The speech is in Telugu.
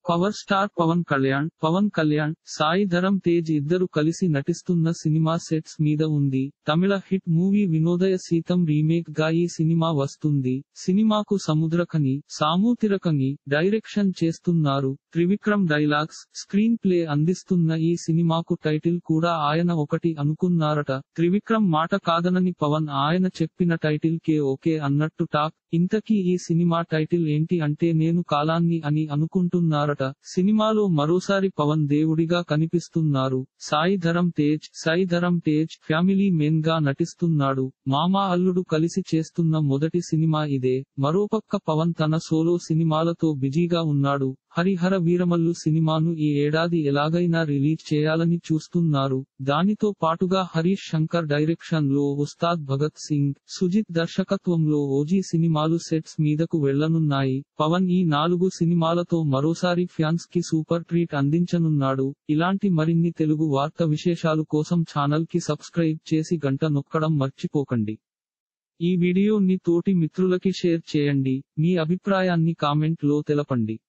పవర్ స్టార్ పవన్ కళ్యాణ్ పవన్ కళ్యాణ్ సాయి ధరం తేజ్ ఇద్దరు కలిసి నటిస్తున్న సినిమా సెట్స్ మీద ఉంది తమిళ hit movie Vinodaya Sitham remake గా ఈ సినిమా వస్తుంది సినిమాకు సముద్రకని సామూతిరకని డైరెక్షన్ చేస్తున్నారు త్రివిక్రమ్ డైలాగ్స్ స్క్రీన్ ప్లే అందిస్తున్న ఈ సినిమాకు టైటిల్ కూడా ఆయన ఒకటి అనుకున్నారట త్రివిక్రమ్ మాట కాదనని పవన్ ఆయన చెప్పిన టైటిల్ కే ఓకే అన్నట్టు టాక్ ఇంతకీ ఈ సినిమా టైటిల్ ఏంటి అంటే నేను కాలాన్ని అని అనుకుంటున్నారట సినిమాలో మరోసారి పవన్ దేవుడిగా కనిపిస్తున్నారు సాయి ధరం తేజ్ సాయి ధరం తేజ్ ఫ్యామిలీ మెన్ గా నటిస్తున్నాడు మామా అల్లుడు కలిసి చేస్తున్న మొదటి సినిమా ఇదే మరోపక్క పవన్ తన సోలో సినిమాలతో బిజీగా ఉన్నాడు హరిహర వీరమల్లు సినిమాను ఈ ఏడాది ఎలాగైనా రిలీజ్ చేయాలని చూస్తున్నారు దానితో పాటుగా హరీష్ శంకర్ డైరెక్షన్ లో ఉస్తాద్ భగత్ సింగ్ సుజిత్ దర్శకత్వంలో ఓజీ సినిమాలు సెట్స్ మీదకు వెళ్లనున్నాయి పవన్ ఈ నాలుగు సినిమాలతో మరోసారి ఫ్యాన్స్ కి సూపర్ ట్రీట్ అందించనున్నాడు ఇలాంటి మరిన్ని తెలుగు వార్త విశేషాలు కోసం ఛానల్ కి సబ్స్క్రైబ్ చేసి గంట నొక్కడం మర్చిపోకండి ఈ వీడియోని తోటి మిత్రులకి షేర్ చేయండి మీ అభిప్రాయాన్ని కామెంట్ లో తెలపండి